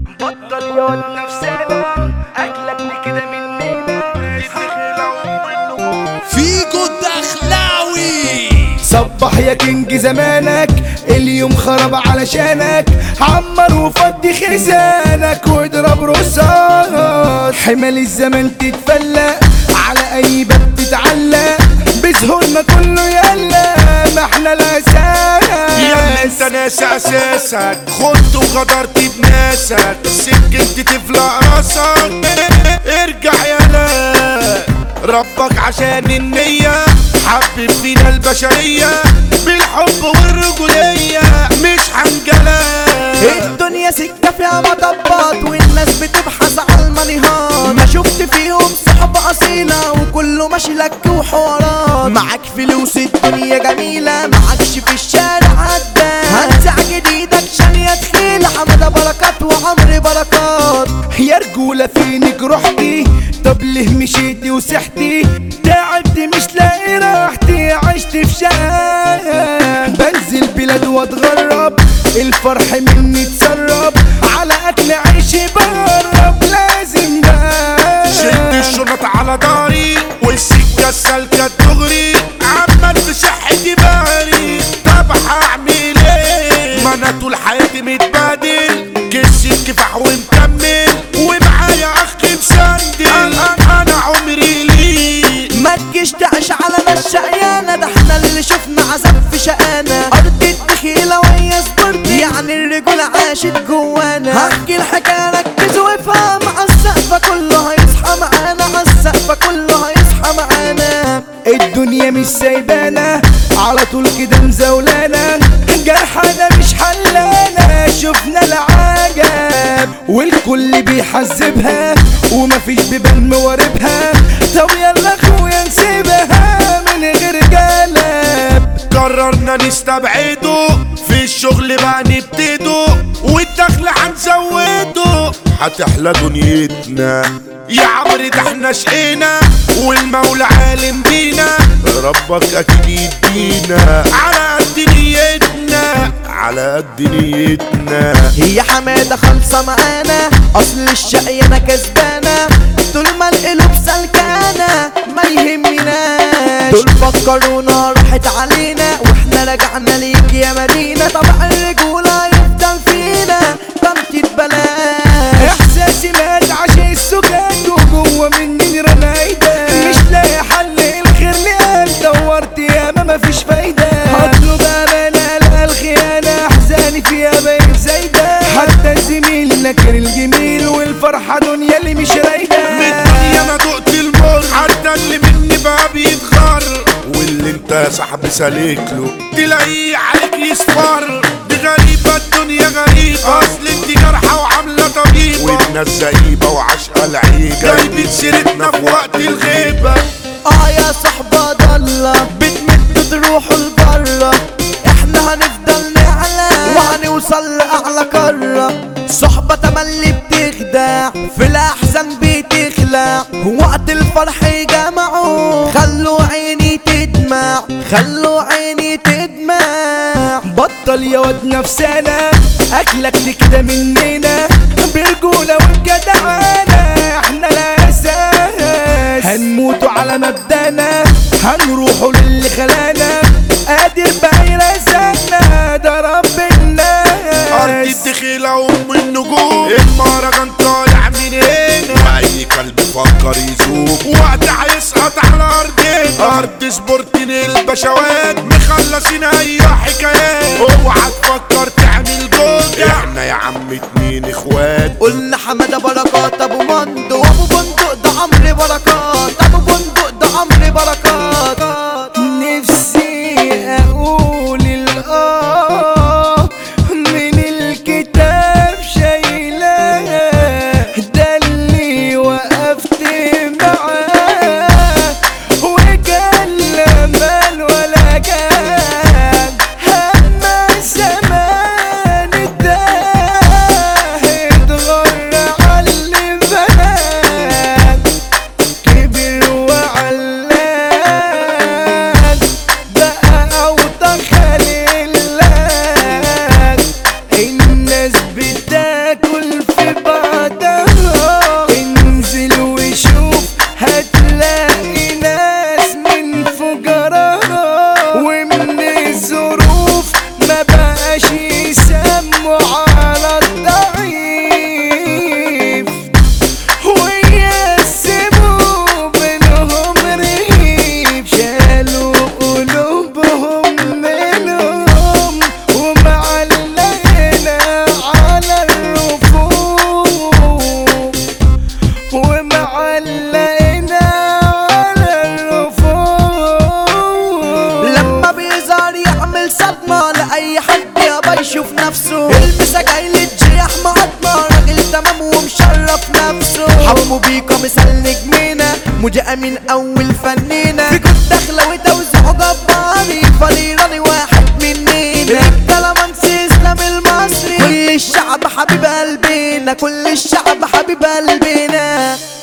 بطل يقعد نفسنا اكلك دي كده مننا فيكو الدخلاوي صبح يا كينج زمانك اليوم خرب علشانك عمر وفضي خزانك واضرب رصاص حمل الزمن تتفلق على اي باب تتعلق بسهولنا كله يلا ما احنا يلا انت الاساس ناس اساسك خدت وغدرت بناسك سكنت تفلق راسك ارجع يلا ربك عشان النية حبب فينا البشرية بالحب والرجولية مش حنجلة الدنيا سكة فيها مطبات والناس بتبحث على المنيهات ما شفت فيهم صحبة أصيلة وكله ماشي لك وحوارات معاك فلوس الدنيا جميلة معاكش في الشارع عداد هنزع جديدك عشان يا تخيل حمادة بركات وعمرو بركات يا رجولة فينك رحتي طب ليه مشيتي وسحتي تعبت مش لاقي راحتي عشت في شقاق بنزل بلاد واتغرب الفرح مني اتسرب على اكل عيشي بقرب لازم شد ده الشنط على داري والسكة السالكة الدغري عمال في صحتي باري طب هعمل ايه ما انا طول حياتي متبادل كسي الكفاح ومكمل ومعايا اخ مسندل انا أنا عمري ليه ما تجيش تعيش على ناس شقيانة ده احنا اللي شفنا عذاب في شقانا أرض الدخيلة وهي صبرتي يعني الرجولة عاشت جوانا هحكي الحكاية ركز وافهم عالسقفة كله هيصحى معانا عالسقفة كله هيصحى معانا الدنيا مش سايبانا على طول كده مزولانا جرحنا مش حلانا شفنا العجب والكل بيحذبها ومفيش بيبان مواربها طب يلا اخويا نسيبها من غير جلب قررنا نستبعده في الشغل بقى نبتده والدخل هنزوده هتحلى دنيتنا يا عمري ده احنا شقينا والمولى عالم بينا ربك اكيد يدينا على قد نيتنا على قد نيتنا هي حمادة خالصة معانا أصل الشقيانة كسبانة طول ما القلوب سلكانة ما يهمناش دول فكرونا راحت علينا واحنا رجعنا ليك يا مدينة طبع الرجولة يفضل فينا طنطة بلاش احساسي مات عشان السكات وجوه مني رنايدة مش لاقي حل الخير لقال دورت ياما مفيش فايدة هطلب امانة القى الخيانة احزاني فيها بقت زايدة حتى الزميل نكر الجميل والفرحة دنيا اللي مش من رايدة الدنيا انا دقت المر حتى اللي مني بقى بيتغر واللي انت يا صاحبي سالك له تلاقيه عليك يصفر دي غريبة الدنيا غريبة اصل انت جارحة وعاملة طبيبة والناس زئيبة وعشقة العيبة جايبين سيرتنا في وقت الغيبة اه يا صحبة ضالة بتمد تروحوا لبرا احنا هنفضل نعلى وهنوصل لأعلى قارة صحبة تملي بتخدع في الأحزان بتخلع وقت الفرح يجمعوا خلوا عيني تدمع خلوا عيني تدمع بطل يا واد نفسنا اكلك دي كده مننا برجولة والجدعانة احنا الاساس هنموتوا على مبدأنا هنروحوا للي خلانا قادر بقى يرزقنا ده رب ارض الناس الدخيلة وام النجوم المهرجان طالع من هنا واي كلب فكر يزوم وقت هيسقط على ارضنا ارض سبورتين البشوات مخلصين اي حكايات اوعى تفكر تعمل جوجة احنا يا عم اتنين اخوات قلنا حمادة بركات ابو مندو وابو بندق ده عمرو بركات ابو بندق ده عمرو بركات نفسي اقول الاه من الكتاب شايلاه ده اللي وقفت معاه وكان لا مال ولا كان هما زمان الداه اتغر على اللي فات مجاء من اول فنينا في كنت داخله وتوزيع جباري فريراني واحد مننا الكلامانس اسلام المصري كل الشعب حبيب قلبنا كل الشعب حبيب قلبنا